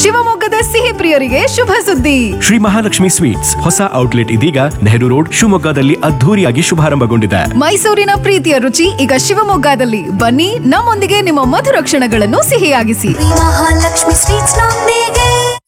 ಶಿವಮೊಗ್ಗದ ಸಿಹಿ ಪ್ರಿಯರಿಗೆ ಶುಭ ಸುದ್ದಿ ಶ್ರೀ ಮಹಾಲಕ್ಷ್ಮಿ ಸ್ವೀಟ್ಸ್ ಹೊಸ ಔಟ್ಲೆಟ್ ಇದೀಗ ನೆಹರು ರೋಡ್ ಶಿವಮೊಗ್ಗದಲ್ಲಿ ಅದ್ಧೂರಿಯಾಗಿ ಶುಭಾರಂಭಗೊಂಡಿದೆ ಮೈಸೂರಿನ ಪ್ರೀತಿಯ ರುಚಿ ಈಗ ಶಿವಮೊಗ್ಗದಲ್ಲಿ ಬನ್ನಿ ನಮ್ಮೊಂದಿಗೆ ನಿಮ್ಮ ಮಧುರ ಕ್ಷಣಗಳನ್ನು ಸಿಹಿಯಾಗಿಸಿ ಮಹಾಲಕ್ಷ್ಮಿ ಸ್ವೀಟ್ಸ್ ನೊಂದಿಗೆ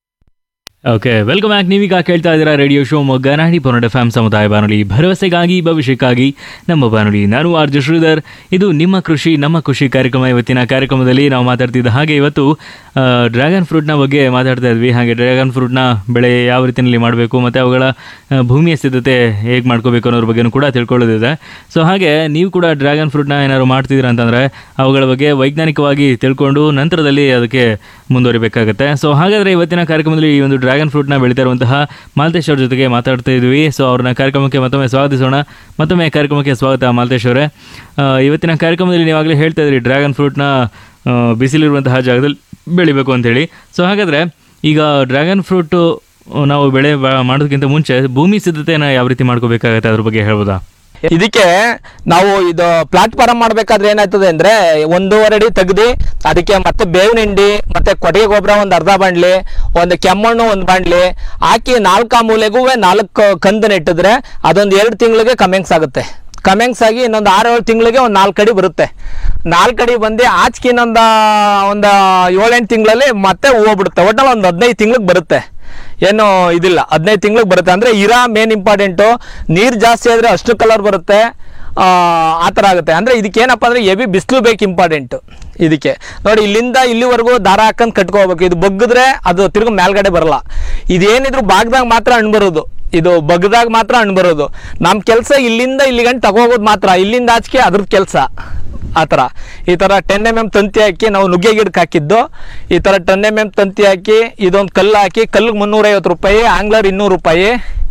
ಓಕೆ ವೆಲ್ಕಮ್ ಬ್ಯಾಕ್ ನೀವೀಗ ಕೇಳ್ತಾ ಇದ್ದೀರಾ ರೇಡಿಯೋ ಶೋ ಮೊಗ್ಗ ನಾಡಿ ಪೊನ್ನಡ ಫ್ಯಾಮ್ ಸಮುದಾಯ ಬಾನುಲಿ ಭರವಸೆಗಾಗಿ ಭವಿಷ್ಯಕ್ಕಾಗಿ ನಮ್ಮ ಬಾನುಲಿ ನಾನು ಆರ್ ಜೆ ಶ್ರೀಧರ್ ಇದು ನಿಮ್ಮ ಕೃಷಿ ನಮ್ಮ ಖುಷಿ ಕಾರ್ಯಕ್ರಮ ಇವತ್ತಿನ ಕಾರ್ಯಕ್ರಮದಲ್ಲಿ ನಾವು ಮಾತಾಡ್ತಿದ್ದ ಹಾಗೆ ಇವತ್ತು ಡ್ರ್ಯಾಗನ್ ಫ್ರೂಟ್ನ ಬಗ್ಗೆ ಮಾತಾಡ್ತಾ ಇದ್ವಿ ಹಾಗೆ ಡ್ರ್ಯಾಗನ್ ಫ್ರೂಟ್ನ ಬೆಳೆ ಯಾವ ರೀತಿಯಲ್ಲಿ ಮಾಡಬೇಕು ಮತ್ತು ಅವುಗಳ ಆ, ಭೂಮಿಯ ಸಿದ್ಧತೆ ಹೇಗೆ ಮಾಡ್ಕೋಬೇಕು ಅನ್ನೋದ್ರ ಬಗ್ಗೆನೂ ಕೂಡ ತಿಳ್ಕೊಳ್ಳೋದಿದೆ ಸೊ ಹಾಗೆ ನೀವು ಕೂಡ ಡ್ರ್ಯಾಗನ್ ಫ್ರೂಟ್ನ ಏನಾದ್ರು ಮಾಡ್ತಿದ್ದೀರಾ ಅಂತಂದರೆ ಅವುಗಳ ಬಗ್ಗೆ ವೈಜ್ಞಾನಿಕವಾಗಿ ತಿಳ್ಕೊಂಡು ನಂತರದಲ್ಲಿ ಅದಕ್ಕೆ ಮುಂದುವರಿಬೇಕಾಗುತ್ತೆ ಸೊ ಹಾಗಾದರೆ ಇವತ್ತಿನ ಕಾರ್ಯಕ್ರಮದಲ್ಲಿ ಈ ಒಂದು ಡ್ರ್ಯಾಗನ್ ಫ್ರೂಟ್ನ ಬೆಳೀತಾ ಇರುವಂತಹ ಮಾಲ್ತೇಶ್ ಅವ್ರ ಜೊತೆಗೆ ಮಾತಾಡ್ತಾ ಇದ್ವಿ ಸೊ ಅವ್ರನ್ನ ಕಾರ್ಯಕ್ರಮಕ್ಕೆ ಮತ್ತೊಮ್ಮೆ ಸ್ವಾಗತಿಸೋಣ ಮತ್ತೊಮ್ಮೆ ಕಾರ್ಯಕ್ರಮಕ್ಕೆ ಸ್ವಾಗತ ಮಾಲ್ತೇಶ್ ಅವರೇ ಆ, ಇವತ್ತಿನ ಕಾರ್ಯಕ್ರಮದಲ್ಲಿ ನೀವಾಗಲೇ ಹೇಳ್ತಾ ಇದ್ರಿ ಡ್ರ್ಯಾಗನ್ ಫ್ರೂಟ್ನ ಆ, ಬಿಸಿಲಿರುವಂತಹ ಜಾಗದಲ್ಲಿ ಬೆಳಿಬೇಕು ಅಂತೇಳಿ ಸೊ ಹಾಗಾದರೆ ಈಗ ಡ್ರ್ಯಾಗನ್ ಫ್ರೂಟು ನಾವು ಬೆಳೆ ಬ- ಮಾಡೋದಕ್ಕಿಂತ ಮುಂಚೆ ಭೂಮಿ ಸಿದ್ಧತೆನ ಯಾವ ರೀತಿ ಮಾಡ್ಕೋಬೇಕಾಗತ್ತೆ ಅದ್ರ ಬಗ್ಗೆ ಹೇಳ್ಬೋದಾ ಇದಕ್ಕೆ ನಾವು ಇದು ಪ್ಲಾಟ್ಫಾರಂ ಮಾಡ್ಬೇಕಾದ್ರೆ ಏನಾಯ್ತದೆ ಅಂದ್ರೆ ಒಂದೂವರೆ ಅಡಿ ತೆಗ್ದು ಅದಕ್ಕೆ ಮತ್ತೆ ಬೇವಿನ ಹಿಂಡಿ ಮತ್ತೆ ಕೊಟ್ಟಿಗೆ ಗೊಬ್ಬರ ಒಂದು ಅರ್ಧ ಬಾಂಡ್ಲಿ ಒಂದು ಕೆಮ್ಮಣ್ಣು ಒಂದು ಬಾಂಡ್ಲಿ ಹಾಕಿ ನಾಲ್ಕು ಮೂಲೆಗೂ ನಾಲ್ಕು ಕಂದು ನೆಟ್ಟಿದ್ರೆ ಅದೊಂದು ಎರಡು ತಿಂಗಳಿಗೆ ಕಮೆಂಗ್ಸ್ ಆಗುತ್ತೆ ಕಮೆಂಗ್ಸ್ ಆಗಿ ಇನ್ನೊಂದು ಆರು ಏಳು ತಿಂಗಳಿಗೆ ಒಂದು ನಾಲ್ಕು ಅಡಿ ಬರುತ್ತೆ ನಾಲ್ಕು ಅಡಿ ಬಂದು ಆಚೆಗೆ ಇನ್ನೊಂದು ಒಂದು ಏಳೆಂಟು ತಿಂಗಳಲ್ಲಿ ಮತ್ತೆ ಹೂವು ಬಿಡುತ್ತೆ ಒಟ್ಟಲ್ಲಿ ಒಂದು ಹದಿನೈದು ತಿಂಗಳಿಗೆ ಬರುತ್ತೆ ಏನು ಇದಿಲ್ಲ ಹದಿನೈದು ತಿಂಗಳಿಗೆ ಬರುತ್ತೆ ಅಂದರೆ ಇರಾ ಮೇನ್ ಇಂಪಾರ್ಟೆಂಟು ನೀರು ಜಾಸ್ತಿ ಆದರೆ ಅಷ್ಟು ಕಲರ್ ಬರುತ್ತೆ ಆ ಆ ಥರ ಆಗುತ್ತೆ ಅಂದರೆ ಇದಕ್ಕೆ ಏನಪ್ಪ ಅಂದರೆ ಎವಿ ಬಿಸಿಲು ಬೇಕು ಇಂಪಾರ್ಟೆಂಟು ಇದಕ್ಕೆ ನೋಡಿ ಇಲ್ಲಿಂದ ಇಲ್ಲಿವರೆಗೂ ದಾರ ಹಾಕೊಂಡು ಕಟ್ಕೋಬೇಕು ಇದು ಬಗ್ಗಿದ್ರೆ ಅದು ತಿರ್ಗಿ ಮೇಲ್ಗಡೆ ಬರಲ್ಲ ಇದೇನಿದ್ರು ಬಾಗ್ದಾಗ ಮಾತ್ರ ಹಣ್ಣು ಬರೋದು ಇದು ಬಗ್ಗದಾಗ ಮಾತ್ರ ಹಣ್ಣು ಬರೋದು ನಮ್ಮ ಕೆಲಸ ಇಲ್ಲಿಂದ ಇಲ್ಲಿಗಂಟು ತಗೋಗೋದು ಮಾತ್ರ ಇಲ್ಲಿಂದ ಆಚೆಗೆ ಅದ್ರದ್ದು ಕೆಲಸ ಆ ಥರ ಈ ಥರ ಟೆನ್ ಎಮ್ ಎಮ್ ತಂತಿ ಹಾಕಿ ನಾವು ನುಗ್ಗೆ ಗಿಡಕ್ಕೆ ಹಾಕಿದ್ದು ಈ ಥರ ಟೆನ್ ಎಮ್ ಎಮ್ ತಂತಿ ಹಾಕಿ ಇದೊಂದು ಕಲ್ಲು ಹಾಕಿ ಕಲ್ಲಿಗೆ ಮುನ್ನೂರೈವತ್ತು ರೂಪಾಯಿ ಆಂಗ್ಲರ್ ಇನ್ನೂರು ರೂಪಾಯಿ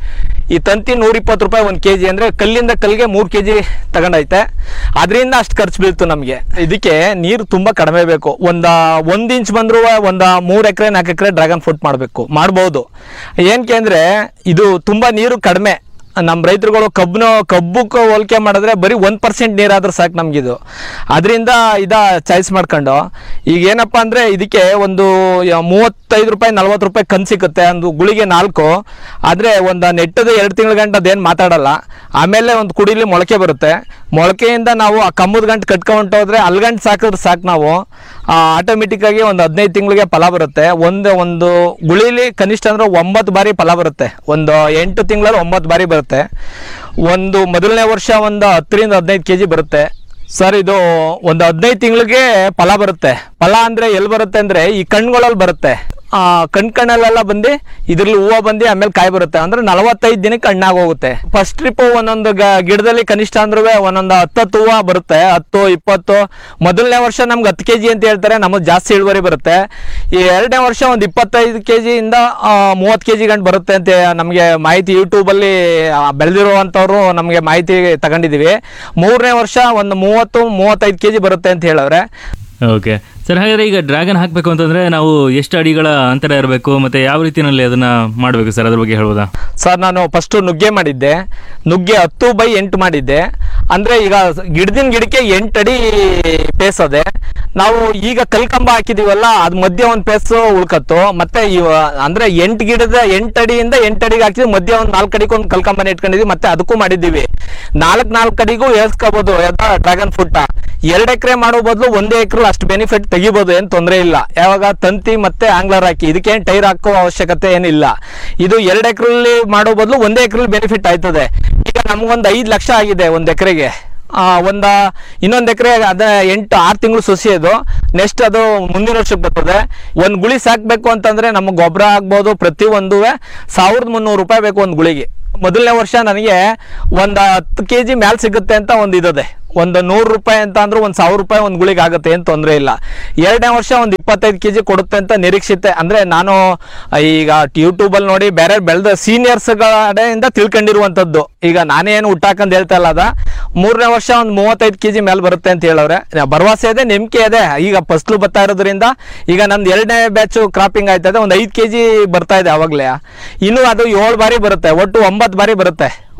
ಈ ತಂತಿ ನೂರಿಪ್ಪತ್ತು ರೂಪಾಯಿ ಒಂದು ಕೆ ಜಿ ಅಂದರೆ ಕಲ್ಲಿಂದ ಕಲ್ಲಿಗೆ ಮೂರು ಕೆ ಜಿ ತಗೊಂಡೈತೆ ಅದರಿಂದ ಅಷ್ಟು ಖರ್ಚು ಬೀಳ್ತು ನಮಗೆ ಇದಕ್ಕೆ ನೀರು ತುಂಬ ಕಡಿಮೆ ಬೇಕು ಒಂದು ಒಂದು ಇಂಚ್ ಬಂದರೂ ಒಂದು ಮೂರು ಎಕರೆ ನಾಲ್ಕು ಎಕರೆ ಡ್ರ್ಯಾಗನ್ ಫ್ರೂಟ್ ಮಾಡಬೇಕು ಮಾಡ್ಬೋದು ಏನಕ್ಕೆ ಅಂದರೆ ಇದು ತುಂಬ ನೀರು ಕಡಿಮೆ ನಮ್ಮ ರೈತರುಗಳು ಕಬ್ಬನ ಕಬ್ಬಕ್ಕೆ ಹೋಲಿಕೆ ಮಾಡಿದ್ರೆ ಬರೀ ಒಂದು ಪರ್ಸೆಂಟ್ ನೀರಾದ್ರೆ ಸಾಕು ನಮಗಿದು ಅದರಿಂದ ಇದ ಚಾಯ್ಸ್ ಮಾಡ್ಕೊಂಡು ಈಗ ಏನಪ್ಪ ಅಂದರೆ ಇದಕ್ಕೆ ಒಂದು ಯ- ಮೂವತ್ತೈದು ರೂಪಾಯಿ ನಲ್ವತ್ತು ರೂಪಾಯಿ ಕನ್ ಸಿಕ್ಕುತ್ತೆ ಒಂದು ಗುಳಿಗೆ ನಾಲ್ಕು ಆದರೆ ಒಂದು ನೆಟ್ಟದ ಎರಡು ತಿಂಗಳ ಗಂಟೆ ಅದೇನು ಮಾತಾಡಲ್ಲ ಆಮೇಲೆ ಒಂದು ಕುಡಿಲಿ ಮೊಳಕೆ ಬರುತ್ತೆ ಮೊಳಕೆಯಿಂದ ನಾವು ಆ ಕಮ್ಮದ ಗಂಟು ಕಟ್ಕೊಂಡು ಹೋದ್ರೆ ಅಲ್ಲಿ ಗಂಟು ಸಾಕಿದ್ರೆ ಸಾಕು ನಾವು ಆಟೋಮೆಟಿಕ್ಕಾಗಿ ಒಂದು ಹದಿನೈದು ತಿಂಗಳಿಗೆ ಫಲ ಬರುತ್ತೆ ಒಂದು ಒಂದು ಗುಳಿಲಿ ಕನಿಷ್ಠ ಅಂದ್ರೆ ಒಂಬತ್ತು ಬಾರಿ ಫಲ ಬರುತ್ತೆ ಒಂದು ಎಂಟು ತಿಂಗಳಲ್ಲಿ ಒಂಬತ್ತು ಬಾರಿ ಬರುತ್ತೆ ಒಂದು ಮೊದಲನೇ ವರ್ಷ ಒಂದು ಹತ್ತರಿಂದ ಹದಿನೈದು ಕೆ ಜಿ ಬರುತ್ತೆ ಸರ್ ಇದು ಒಂದು ಹದಿನೈದು ತಿಂಗಳಿಗೆ ಫಲ ಬರುತ್ತೆ ಫಲ ಅಂದರೆ ಎಲ್ಲಿ ಬರುತ್ತೆ ಅಂದರೆ ಈ ಕಣ್ಗಳಲ್ಲಿ ಬರುತ್ತೆ ಆ, ಕಣ್ ಕಣ್ಣಲ್ಲೆಲ್ಲ ಬಂದು ಇದ್ರಲ್ಲಿ ಹೂವು ಬಂದು ಆಮೇಲೆ ಕಾಯಿ ಬರುತ್ತೆ ಅಂದ್ರೆ ನಲವತ್ತೈದು ದಿನಕ್ಕೆ ಹಣ್ಣಾಗಿ ಹೋಗುತ್ತೆ ಫಸ್ಟ್ ಟ್ರಿಪ್ ಒಂದೊಂದು ಗ- ಗಿಡದಲ್ಲಿ ಕನಿಷ್ಠ ಅಂದ್ರೆ ಒಂದೊಂದು ಹತ್ತತ್ತು ಹೂವು ಬರುತ್ತೆ ಹತ್ತು ಇಪ್ಪತ್ತು ಮೊದಲನೇ ವರ್ಷ ನಮ್ಗೆ ಹತ್ತು ಕೆ ಜಿ ಅಂತ ಹೇಳ್ತಾರೆ ನಮಗೆ ಜಾಸ್ತಿ ಇಳುವರಿ ಬರುತ್ತೆ ಈ ಎರಡನೇ ವರ್ಷ ಒಂದು ಇಪ್ಪತ್ತೈದು ಕೆ ಜಿಯಿಂದ ಮೂವತ್ತು ಕೆ ಜಿ ಗಂಟು ಬರುತ್ತೆ ಅಂತ ನಮಗೆ ಮಾಹಿತಿ ಯೂಟ್ಯೂಬಲ್ಲಿ ಬೆಳೆದಿರುವಂಥವ್ರು ನಮಗೆ ಮಾಹಿತಿ ತಗೊಂಡಿದ್ದೀವಿ ಮೂರನೇ ವರ್ಷ ಒಂದು ಮೂವತ್ತು ಮೂವತ್ತೈದು ಕೆ ಜಿ ಬರುತ್ತೆ ಅಂತ ಹೇಳವ್ರೆ ಓಕೆ ಸರ್ ಹಾಗಾದ್ರೆ ಈಗ ಡ್ರ್ಯಾಗನ್ ಹಾಕಬೇಕು ಅಂತಂದರೆ ನಾವು ಎಷ್ಟು ಅಡಿಗಳ ಅಂತರ ಇರಬೇಕು ಮತ್ತು ಯಾವ ರೀತಿಯಲ್ಲಿ ಅದನ್ನು ಮಾಡಬೇಕು ಸರ್ ಅದ್ರ ಬಗ್ಗೆ ಹೇಳ್ಬೋದಾ ಸರ್ ನಾನು ಫಸ್ಟು ನುಗ್ಗೆ ಮಾಡಿದ್ದೆ ನುಗ್ಗೆ ಹತ್ತು ಬೈ ಎಂಟು ಮಾಡಿದ್ದೆ ಅಂದರೆ ಈಗ ಗಿಡದಿನ ಗಿಡಕ್ಕೆ ಎಂಟು ಅಡಿ ಪೇಸ್ ಅದೆ ನಾವು ಈಗ ಕಲ್ಕಂಬ ಹಾಕಿದೀವಲ್ಲ ಅದು ಮಧ್ಯೆ ಒಂದು ಪೇಸು ಉಳ್ಕತ್ತು ಮತ್ತೆ ಇವ ಅಂದರೆ ಎಂಟು ಗಿಡದ ಎಂಟು ಅಡಿಯಿಂದ ಎಂಟು ಅಡಿಗೆ ಹಾಕಿದ್ವಿ ಮಧ್ಯೆ ಒಂದು ನಾಲ್ಕು ಅಡಿಗೆ ಒಂದು ಕಲ್ಕಂಬನ ಇಟ್ಕೊಂಡಿದ್ವಿ ಮತ್ತೆ ಅದಕ್ಕೂ ಮಾಡಿದ್ದೀವಿ ನಾಲ್ಕು ನಾಲ್ಕು ಅಡಿಗೂ ಏರ್ಸ್ಕೋಬೋದು ಡ್ರ್ಯಾಗನ್ ಫ್ರೂಟ ಎರಡು ಎಕರೆ ಮಾಡೋ ಬದಲು ಒಂದೇ ಎಕರೆ ಅಷ್ಟು ಬೆನಿಫಿಟ್ ತೆಗಿಬೋದು ಏನು ತೊಂದರೆ ಇಲ್ಲ ಯಾವಾಗ ತಂತಿ ಮತ್ತೆ ಆಂಗ್ಲರ್ ಹಾಕಿ ಇದಕ್ಕೇನು ಟೈರ್ ಹಾಕೋ ಅವಶ್ಯಕತೆ ಏನಿಲ್ಲ ಇದು ಎರಡು ಎಕರೆಲ್ಲಿ ಮಾಡೋ ಬದಲು ಒಂದೇ ಎಕರೆಲಿ ಬೆನಿಫಿಟ್ ಆಯ್ತದೆ ಈಗ ನಮಗೊಂದು ಐದು ಲಕ್ಷ ಆಗಿದೆ ಒಂದು ಎಕರೆಗೆ ಒಂದು ಇನ್ನೊಂದು ಎಕರೆ ಅದ ಎಂಟು ಆರು ತಿಂಗಳು ಸೊಸಿ ಅದು ನೆಕ್ಸ್ಟ್ ಅದು ಮುಂದಿನ ವರ್ಷಕ್ಕೆ ಬರ್ತದೆ ಒಂದು ಗುಳಿ ಸಾಕಬೇಕು ಅಂತಂದ್ರೆ ನಮಗೆ ಗೊಬ್ಬರ ಆಗ್ಬೋದು ಪ್ರತಿ ಒಂದು ಸಾವಿರದ ಮುನ್ನೂರು ರೂಪಾಯಿ ಬೇಕು ಒಂದು ಗುಳಿಗೆ ಮೊದಲನೇ ವರ್ಷ ನನಗೆ ಒಂದು ಹತ್ತು ಕೆ ಜಿ ಮ್ಯಾಲೆ ಸಿಗುತ್ತೆ ಅಂತ ಒಂದು ಇದಿದೆ ಒಂದು ನೂರು ರೂಪಾಯಿ ಅಂತ ಅಂದ್ರೆ ಒಂದು ಸಾವಿರ ರೂಪಾಯಿ ಒಂದು ಗುಳಿಗೆ ಆಗುತ್ತೆ ಏನು ತೊಂದರೆ ಇಲ್ಲ ಎರಡನೇ ವರ್ಷ ಒಂದು ಇಪ್ಪತ್ತೈದು ಕೆ ಜಿ ಕೊಡುತ್ತೆ ಅಂತ ನಿರೀಕ್ಷಿತೆ ಅಂದರೆ ನಾನು ಈಗ ಯೂಟ್ಯೂಬಲ್ಲಿ ನೋಡಿ ಬೇರೆ ಬೆಳೆದ ಸೀನಿಯರ್ಸ್ಗಳಿಂದ ತಿಳ್ಕೊಂಡಿರುವಂಥದ್ದು ಈಗ ನಾನೇನು ಹುಟ್ಟಾಕಂದು ಹೇಳ್ತಾ ಇಲ್ಲ ಅದ ಮೂರನೇ ವರ್ಷ ಒಂದು ಮೂವತ್ತೈದು ಕೆ ಜಿ ಮೇಲೆ ಬರುತ್ತೆ ಅಂತ ಹೇಳವ್ರೆ ಭರವಸೆ ಇದೆ ನಂಬಿಕೆ ಇದೆ ಈಗ ಫಸ್ಲು ಬರ್ತಾ ಇರೋದ್ರಿಂದ ಈಗ ನಮ್ದು ಎರಡನೇ ಬ್ಯಾಚು ಕ್ರಾಪಿಂಗ್ ಆಯ್ತದೆ ಒಂದು ಐದು ಕೆ ಜಿ ಬರ್ತಾ ಇದೆ ಅವಾಗಲೇ ಇನ್ನು ಅದು ಏಳು ಬಾರಿ ಬರುತ್ತೆ ಒಟ್ಟು ಒಂಬತ್ತು ಬಾರಿ ಬರುತ್ತೆ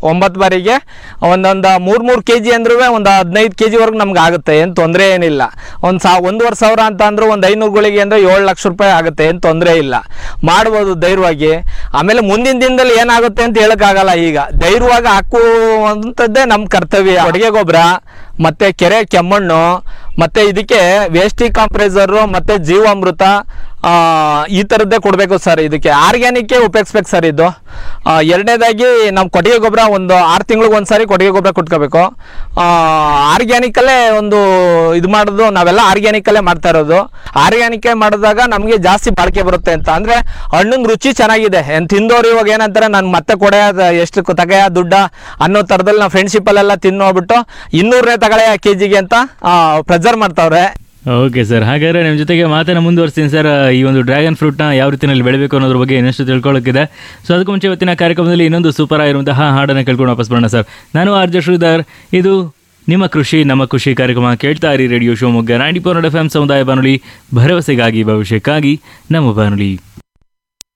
ಒಂಬತ್ತು ಬಾರಿಗೆ ಒಂದೊಂದು ಮೂರು ಮೂರು ಕೆ ಜಿ ಅಂದ್ರೂ ಒಂದು ಹದಿನೈದು ಕೆ ಜಿವರೆಗೂ ನಮ್ಗೆ ಆಗುತ್ತೆ ಏನು ತೊಂದರೆ ಏನಿಲ್ಲ ಒಂದು ಸಾ ಒಂದೂವರೆ ಸಾವಿರ ಅಂತ ಅಂದ್ರೆ ಒಂದು ಐನೂರುಗಳಿಗೆ ಅಂದರೆ ಏಳು ಲಕ್ಷ ರೂಪಾಯಿ ಆಗುತ್ತೆ ಏನು ತೊಂದರೆ ಇಲ್ಲ ಮಾಡ್ಬೋದು ಧೈರ್ಯವಾಗಿ ಆಮೇಲೆ ಮುಂದಿನ ದಿನದಲ್ಲಿ ಏನಾಗುತ್ತೆ ಅಂತ ಹೇಳೋಕ್ಕಾಗಲ್ಲ ಈಗ ಧೈರ್ಯವಾಗಿ ಹಾಕುವಂಥದ್ದೇ ನಮ್ಮ ಕರ್ತವ್ಯ ಅಡುಗೆ ಗೊಬ್ಬರ ಮತ್ತು ಕೆರೆ ಕೆಮ್ಮಣ್ಣು ಮತ್ತು ಇದಕ್ಕೆ ವೇಸ್ಟಿ ಕಾಂಪ್ರೈಸರು ಮತ್ತು ಜೀವಾಮೃತ ಆ, ಈ ಥರದ್ದೇ ಕೊಡಬೇಕು ಸರ್ ಇದಕ್ಕೆ ಆರ್ಗ್ಯಾನಿಕ್ಕೇ ಉಪಯೋಗಿಸ್ಬೇಕು ಸರ್ ಇದು ಆ, ಎರಡನೇದಾಗಿ ನಮ್ಮ ಕೊಟ್ಟಿಗೆ ಗೊಬ್ಬರ ಒಂದು ಆರು ತಿಂಗಳಿಗೆ ಒಂದು ಸಾರಿ ಕೊಟ್ಟಿಗೆ ಗೊಬ್ಬರ ಕೊಟ್ಕೋಬೇಕು ಆರ್ಗ್ಯಾನಿಕಲ್ಲೇ ಒಂದು ಇದು ಮಾಡೋದು ನಾವೆಲ್ಲ ಆರ್ಗ್ಯಾನಿಕಲ್ಲೇ ಮಾಡ್ತಾ ಇರೋದು ಆರ್ಗ್ಯಾನಿಕೇ ಮಾಡಿದಾಗ ನಮಗೆ ಜಾಸ್ತಿ ಬಾಳಿಕೆ ಬರುತ್ತೆ ಅಂತ ಅಂದರೆ ಹಣ್ಣಿನ ರುಚಿ ಚೆನ್ನಾಗಿದೆ ಏನು ತಿಂದೋರು ಇವಾಗ ಏನಂತಾರೆ ನಾನು ಮತ್ತೆ ಕೊಡೆಯ ಎಷ್ಟು ತಗಯ ದುಡ್ಡ ಅನ್ನೋ ಥರದಲ್ಲಿ ನಾವು ಫ್ರೆಂಡ್ಶಿಪ್ಪಲ್ಲೆಲ್ಲ ತಿನ್ನೋಗ್ಬಿಟ್ಟು ಇನ್ನೂರನೇ ತಗೊಳ್ಳೆಯ ಕೆ ಜಿಗೆ ಅಂತ ಪ್ರೆಸರ್ ಮಾಡ್ತಾವ್ರೆ ಓಕೆ ಸರ್ ಹಾಗಾದ್ರೆ ನಿಮ್ಮ ಜೊತೆಗೆ ಮಾತನ್ನ ಮುಂದುವರಿಸ್ತೀನಿ ಸರ್ ಈ ಒಂದು ಡ್ರ್ಯಾಗನ್ ಫ್ರೂಟ್ನ ಯಾವ ರೀತಿಯಲ್ಲಿ ಬೆಳಬೇಕು ಅನ್ನೋದ್ರ ಬಗ್ಗೆ ಇನ್ನಷ್ಟು ತಿಳ್ಕೊಳ್ಳೋಕ್ಕಿದೆ ಸೊ ಅದಕ್ಕೂ ಮುಂಚೆ ಇವತ್ತಿನ ಕಾರ್ಯಕ್ರಮದಲ್ಲಿ ಇನ್ನೊಂದು ಸೂಪರ್ ಆಗಿರುವಂತಹ ಹಾಡನ್ನು ಕೇಳ್ಕೊಂಡು ವಾಪಸ್ ಬರೋಣ ಸರ್ ನಾನು ಆರ್ಜ ಶ್ರೀಧರ್ ಇದು ನಿಮ್ಮ ಕೃಷಿ ನಮ್ಮ ಖುಷಿ ಕಾರ್ಯಕ್ರಮ ಕೇಳ್ತಾ ಇರಿ radio Shivamogga ninety four F M ಸಮುದಾಯ ಬಾನುಲಿ ಭರವಸೆಗಾಗಿ ಭವಿಷ್ಯಕ್ಕಾಗಿ ನಮ್ಮ ಬಾನುಲಿ